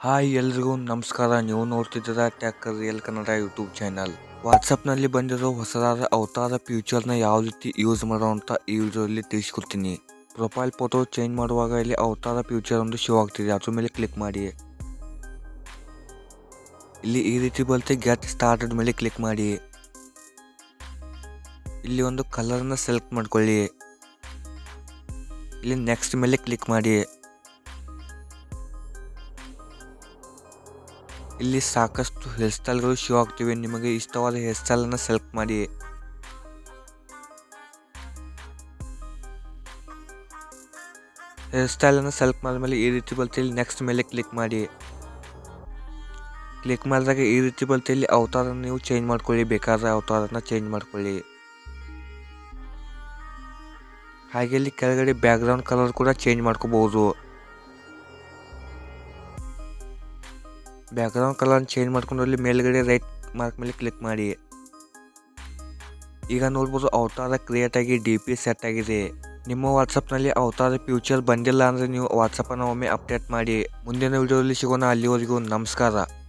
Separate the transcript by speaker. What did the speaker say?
Speaker 1: hi ಎಲ್ರಿಗೂ ನಮಸ್ಕಾರ ನೀವು ನೋಡ್ತಿದ್ದೀರಾ ಟ್ಯಾಕ್ ರಿಯಲ್ ಕನ್ನಡ ಯೂಟ್ಯೂಬ್ ಚಾನಲ್ ವಾಟ್ಸಪ್ನಲ್ಲಿ ಬಂದಿರೋ ಹೊಸದಾದ ಅವತಾರ ಫ್ಯೂಚರ್ನ ಯಾವ ರೀತಿ ಯೂಸ್ ಮಾಡೋ ಅಂತ ಈ ವಿಡಿಯೋದಲ್ಲಿ ತಿಳಿಸ್ಕೊಡ್ತೀನಿ ಪ್ರೊಫೈಲ್ ಫೋಟೋ ಚೇಂಜ್ ಮಾಡುವಾಗ ಇಲ್ಲಿ ಅವತಾರ ಫ್ಯೂಚರ್ ಒಂದು ಶೋ ಆಗ್ತಿದೆ ಅದ್ರ ಮೇಲೆ ಕ್ಲಿಕ್ ಮಾಡಿ ಇಲ್ಲಿ ಈ ರೀತಿ ಬರುತ್ತೆ ಗೆಟ್ ಸ್ಟಾರ್ಟೆಡ್ ಮೇಲೆ ಕ್ಲಿಕ್ ಮಾಡಿ ಇಲ್ಲಿ ಒಂದು ಕಲರ್ನ ಸೆಲೆಕ್ಟ್ ಮಾಡ್ಕೊಳ್ಳಿ ಇಲ್ಲಿ ನೆಕ್ಸ್ಟ್ ಮೇಲೆ ಕ್ಲಿಕ್ ಮಾಡಿ ಇಲ್ಲಿ ಸಾಕಷ್ಟು ಹೇರ್ ಸ್ಟೈಲ್ಗಳು ಶೋ ಆಗ್ತಿವೆ ನಿಮಗೆ ಇಷ್ಟವಾದ ಹೇರ್ ಸ್ಟೈಲನ್ನು ಸೆಲೆಕ್ಟ್ ಮಾಡಿ ಹೇರ್ ಸ್ಟೈಲನ್ನು ಸೆಲೆಕ್ಟ್ ಮಾಡಿದ್ಮೇಲೆ ಈ ರೀತಿ ಬರುತ್ತೆ ಇಲ್ಲಿ ನೆಕ್ಸ್ಟ್ ಮೇಲೆ ಕ್ಲಿಕ್ ಮಾಡಿ ಕ್ಲಿಕ್ ಮಾಡಿದಾಗ ಈ ರೀತಿ ಬರುತ್ತೆ ಇಲ್ಲಿ ಅವತಾರನ ನೀವು ಚೇಂಜ್ ಮಾಡ್ಕೊಳ್ಳಿ ಬೇಕಾದ್ರೆ ಅವತಾರನ ಚೇಂಜ್ ಮಾಡ್ಕೊಳ್ಳಿ ಹಾಗೆ ಇಲ್ಲಿ ಕೆಳಗಡೆ ಬ್ಯಾಕ್ಗ್ರೌಂಡ್ ಕಲರ್ ಕೂಡ ಚೇಂಜ್ ಮಾಡ್ಕೋಬಹುದು ಬ್ಯಾಕ್ಗ್ರೌಂಡ್ ಕಲರ್ ಚೇಂಜ್ ಮಾಡ್ಕೊಂಡು ಅಲ್ಲಿ ಮೇಲ್ಗಡೆ ರೈಟ್ ಮಾರ್ಕ್ ಮೇಲೆ ಕ್ಲಿಕ್ ಮಾಡಿ ಈಗ ನೋಡ್ಬೋದು ಅವತಾರ ಕ್ರಿಯೇಟ್ ಆಗಿ ಡಿ ಪಿ ಸೆಟ್ ಆಗಿದೆ ನಿಮ್ಮ ವಾಟ್ಸಪ್ನಲ್ಲಿ ಅವತಾರ ಫ್ಯೂಚರ್ ಬಂದಿಲ್ಲ ಅಂದರೆ ನೀವು ವಾಟ್ಸಪ್ಪನ್ನು ಒಮ್ಮೆ ಅಪ್ಡೇಟ್ ಮಾಡಿ ಮುಂದಿನ ವಿಡಿಯೋದಲ್ಲಿ ಸಿಗೋಣ ಅಲ್ಲಿವರೆಗೂ ನಮಸ್ಕಾರ